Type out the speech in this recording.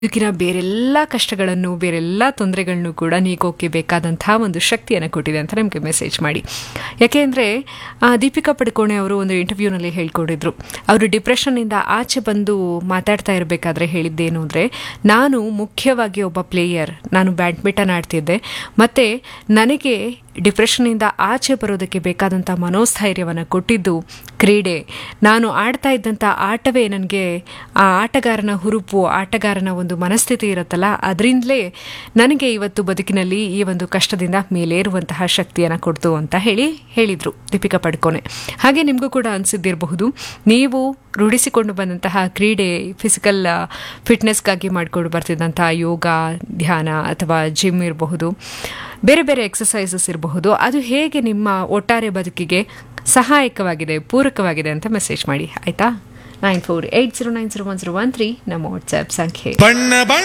ಬದುಕಿನ ಬೇರೆಲ್ಲ ಕಷ್ಟಗಳನ್ನು ಬೇರೆಲ್ಲ ತೊಂದರೆಗಳನ್ನು ಕೂಡ ನೀಗೋಕೆ ಬೇಕಾದಂತಹ ಒಂದು ಶಕ್ತಿಯನ್ನು ಕೊಟ್ಟಿದೆ ಅಂತ ನಮಗೆ ಮೆಸೇಜ್ ಮಾಡಿ ಯಾಕೆಂದರೆ ದೀಪಿಕಾ ಪಡುಕೋಣೆ ಅವರು ಒಂದು ಇಂಟರ್ವ್ಯೂನಲ್ಲಿ ಹೇಳ್ಕೊಂಡಿದ್ರು ಅವರು ಡಿಪ್ರೆಷನ್ನಿಂದ ಆಚೆ ಬಂದು ಮಾತಾಡ್ತಾ ಇರಬೇಕಾದ್ರೆ ಹೇಳಿದ್ದೇನು ಅಂದರೆ ನಾನು ಮುಖ್ಯವಾಗಿ ಒಬ್ಬ ಪ್ಲೇಯರ್ ನಾನು ಬ್ಯಾಡ್ಮಿಂಟನ್ ಆಡ್ತಿದ್ದೆ ಮತ್ತು ನನಗೆ ಡಿಪ್ರೆಷನ್ನಿಂದ ಆಚೆ ಬರೋದಕ್ಕೆ ಬೇಕಾದಂಥ ಮನೋಸ್ಥೈರ್ಯವನ್ನು ಕೊಟ್ಟಿದ್ದು ಕ್ರೀಡೆ ನಾನು ಆಡ್ತಾ ಇದ್ದಂಥ ಆಟವೇ ನನಗೆ ಆ ಆಟಗಾರನ ಹುರುಪು ಆಟಗಾರನ ಒಂದು ಮನಸ್ಥಿತಿ ಇರುತ್ತಲ್ಲ ಅದರಿಂದಲೇ ನನಗೆ ಇವತ್ತು ಬದುಕಿನಲ್ಲಿ ಈ ಒಂದು ಕಷ್ಟದಿಂದ ಮೇಲೇರುವಂತಹ ಶಕ್ತಿಯನ್ನು ಕೊಡ್ತು ಅಂತ ಹೇಳಿ ಹೇಳಿದರು ದೀಪಿಕಾ ಪಡ್ಕೋನೆ ಹಾಗೆ ನಿಮಗೂ ಕೂಡ ಅನಿಸಿದ್ದಿರಬಹುದು ನೀವು ರೂಢಿಸಿಕೊಂಡು ಬಂದಂತಹ ಕ್ರೀಡೆ ಫಿಸಿಕಲ್ ಫಿಟ್ನೆಸ್ಗಾಗಿ ಮಾಡಿಕೊಂಡು ಬರ್ತಿದ್ದಂಥ ಯೋಗ ಧ್ಯಾನ ಅಥವಾ ಜಿಮ್ ಇರಬಹುದು ಬೇರೆ ಬೇರೆ ಎಕ್ಸಸೈಸಸ್ ಇರಬಹುದು ಅದು ಹೇಗೆ ನಿಮ್ಮ ಒಟ್ಟಾರೆ ಬದುಕಿಗೆ ಸಹಾಯಕವಾಗಿದೆ ಪೂರಕವಾಗಿದೆ ಅಂತ ಮೆಸೇಜ್ ಮಾಡಿ ಆಯಿತಾ nine four eight zero nine zero one zero one three ನಮ್ಮ ವಾಟ್ಸ್ಆ್ಯಪ್ ಸಂಖ್ಯೆ ಬಣ್ಣ ಬಣ್ಣ